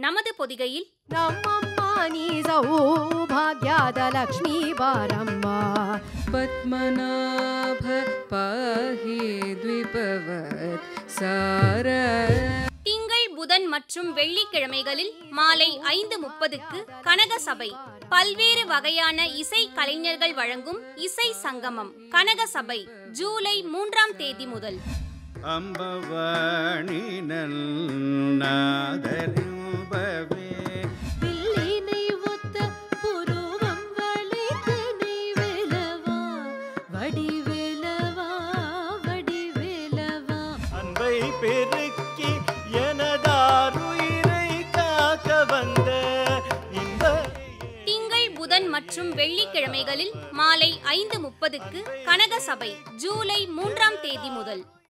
நமது பொதிகையில் ನಮ್ಮಮ್ಮ ನೀ ಸೌಭಾಗ್ಯದ ಲಕ್ಷ್ಮೀ ಬಾರಮ್ಮ पद्मनाभ पाहि द्विपवत् सार திங்கள் புதன் மற்றும் வெள்ளிக்கிழமைகளில் மாலை ஐந்து முப்பதுக்கு கனக சபை பல்வேறு வகையான இசை கலைஞர்கள் வழங்கும் இசை சங்கமம் கனக சபை ஜூலை மூன்றாம் தேதி முதல் ಅಂಬವಾಣಿನಲ್ ನಾದರಿಂಬವೇ பில்லினை ஒத்த புருவம் வளைத்தனை வேலவா வடிவேலவா வடிவேலவா அன்பை பெருக்கி எனதாருயிரை காக்க வந்த இன்ப திங்கள் புதன் மற்றும் வெள்ளிக்கிழமைகளில் மாலை ஐந்து முப்பதுக்கு கனக சபை ஜூலை மூன்றாம் தேதி முதல்